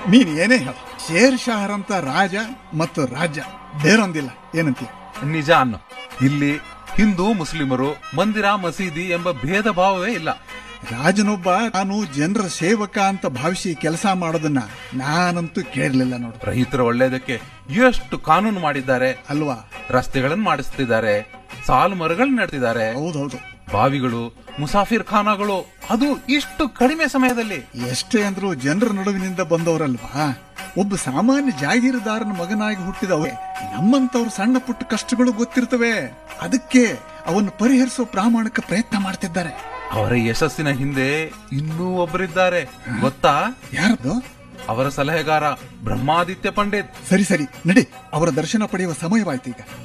ನೀನ್ ಏನೇ ಹೇಳ ಶೇರ್ ಶಾಹರಂತ ರಾಜ ಮತ್ತು ರಾಜ್ಯ ಬೇರೊಂದಿಲ್ಲ ಏನಂತೀಯ ನಿಜ ಅನ್ನು ಇಲ್ಲಿ ಹಿಂದೂ ಮುಸ್ಲಿಮರು ಮಂದಿರ ಮಸೀದಿ ಎಂಬ ಭೇದ ಭಾವವೇ ಇಲ್ಲ ರಾಜನೊಬ್ಬ ನಾನು ಜನರ ಸೇವಕ ಅಂತ ಭಾವಿಸಿ ಕೆಲಸ ಮಾಡೋದನ್ನ ನಾನಂತೂ ಕೇಳಲಿಲ್ಲ ನೋಡು ರೈತರ ಒಳ್ಳೇದಕ್ಕೆ ಎಷ್ಟು ಕಾನೂನು ಮಾಡಿದ್ದಾರೆ ಅಲ್ವಾ ರಸ್ತೆಗಳನ್ನು ಮಾಡಿಸ್ತಿದ್ದಾರೆ ಸಾಲು ಮರಗಳನ್ನ ನೆಡ್ತಿದ್ದಾರೆ ಹೌದೌದು ಬಾವಿಗಳು ಮುಸಾಫಿರ್ ಖಾನಾಗಳು ಅದು ಇಷ್ಟು ಕಡಿಮೆ ಸಮಯದಲ್ಲಿ ಎಷ್ಟೇ ಅಂದ್ರೂ ಜನರ ನಡುವಿನಿಂದ ಬಂದವರಲ್ವಾ ಒಬ್ಬ ಸಾಮಾನ್ಯ ಜಾಗೀರದಾರನ ಮಗನಾಗಿ ಹುಟ್ಟಿದವ ನಮ್ಮಂತವ್ರ ಸಣ್ಣ ಪುಟ್ಟ ಕಷ್ಟಗಳು ಗೊತ್ತಿರ್ತವೆ ಅದಕ್ಕೆ ಅವನ್ನು ಪರಿಹರಿಸೋ ಪ್ರಾಮಾಣಿಕ ಪ್ರಯತ್ನ ಮಾಡ್ತಿದ್ದಾರೆ ಅವರ ಯಶಸ್ಸಿನ ಹಿಂದೆ ಇನ್ನೂ ಒಬ್ಬರಿದ್ದಾರೆ ಗೊತ್ತಾ ಯಾರದು ಅವರ ಸಲಹೆಗಾರ ಬ್ರಹ್ಮಾದಿತ್ಯ ಪಂಡಿತ್ ಸರಿ ಸರಿ ನಡಿ ಅವರ ದರ್ಶನ ಪಡೆಯುವ ಸಮಯವಾಯ್ತು ಈಗ